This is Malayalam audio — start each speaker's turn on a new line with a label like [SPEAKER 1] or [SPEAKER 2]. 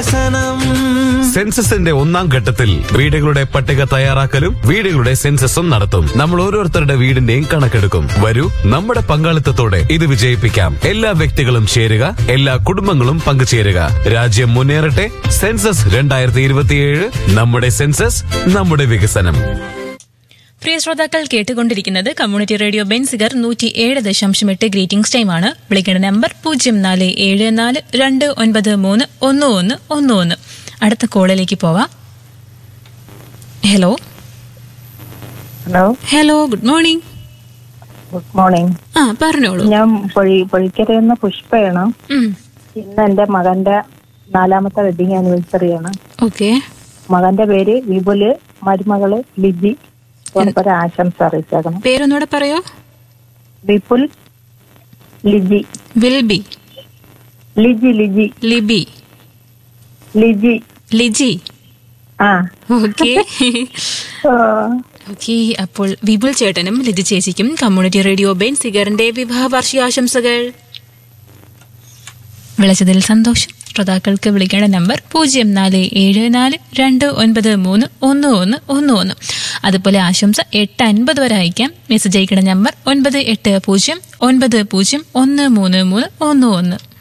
[SPEAKER 1] വികസനം
[SPEAKER 2] സെൻസസിന്റെ ഒന്നാം ഘട്ടത്തിൽ വീടുകളുടെ പട്ടിക തയ്യാറാക്കലും വീടുകളുടെ സെൻസസും നടത്തും നമ്മൾ ഓരോരുത്തരുടെ വീടിന്റെയും കണക്കെടുക്കും വരൂ നമ്മുടെ പങ്കാളിത്തത്തോടെ ഇത് വിജയിപ്പിക്കാം എല്ലാ വ്യക്തികളും ചേരുക എല്ലാ കുടുംബങ്ങളും പങ്കുചേരുക രാജ്യം മുന്നേറട്ടെ സെൻസസ് രണ്ടായിരത്തി ഇരുപത്തിയേഴ് നമ്മുടെ സെൻസസ് നമ്മുടെ വികസനം
[SPEAKER 3] പ്രിയ ശ്രോതാക്കൾ കേട്ടുകൊണ്ടിരിക്കുന്നത് കമ്മ്യൂണിറ്റി റേഡിയോ ബെൻസിഗർ നൂറ്റി ഏഴ് ദശാംശം എട്ട് ഗ്രീറ്റിംഗ്സ് ടൈമാണ് വിളിക്കേണ്ട നമ്പർ പൂജ്യം നാല് ഏഴ് നാല് രണ്ട് ഒൻപത് മൂന്ന് ഒന്ന് ഒന്ന് ഒന്ന് ഒന്ന് അടുത്ത കോളിലേക്ക് പോവാം hello
[SPEAKER 4] hello
[SPEAKER 3] hello good morning
[SPEAKER 4] good morning
[SPEAKER 3] ആ പറഞ്ഞോളൂ
[SPEAKER 4] ഞാൻ പൊഴി പൊഴിക്കരയെന്ന പുഷ്പയാണ്
[SPEAKER 3] ഉം,
[SPEAKER 4] ഇന്ന് എന്റെ മകന്റെ നാലാമത്തെ വെഡിങ് ആനിവേഴ്സറിയാണ്
[SPEAKER 3] ഓക്കെ
[SPEAKER 4] മകന്റെ പേര് വിപുല് മരുമകള് ലിജി ഒരു ആശംസ അറിയിച്ചേക്കണം
[SPEAKER 3] പേരൊന്നുകൂടെ പറയോ
[SPEAKER 4] വിപുൽ ലിജി
[SPEAKER 3] വിൽബി
[SPEAKER 4] ലിജി ലിജി
[SPEAKER 3] ലിബി
[SPEAKER 4] ലിജി
[SPEAKER 3] ലിജി
[SPEAKER 4] ആ
[SPEAKER 3] ഓക്കെ
[SPEAKER 4] ആ,
[SPEAKER 3] ഓക്കെ അപ്പോൾ വിപുൽ ചേട്ടനും ലിജി ചേച്ചിക്കും കമ്മ്യൂണിറ്റി റേഡിയോ ബെൻ സിഗറിന്റെ വിവാഹ വാർഷികാശംസകൾ വിളിച്ചതിൽ സന്തോഷം ശ്രോതാക്കൾക്ക് വിളിക്കേണ്ട നമ്പർ പൂജ്യം നാല് ഏഴ് നാല് രണ്ട് ഒൻപത് മൂന്ന് ഒന്ന് ഒന്ന് ഒന്ന് ഒന്ന് അതുപോലെ ആശംസ എട്ട് അൻപത് വരെ അയക്കാം മെസ്സേജ് അയക്കേണ്ട നമ്പർ ഒൻപത് എട്ട് പൂജ്യം ഒൻപത് പൂജ്യം ഒന്ന് മൂന്ന് മൂന്ന് ഒന്ന് ഒന്ന്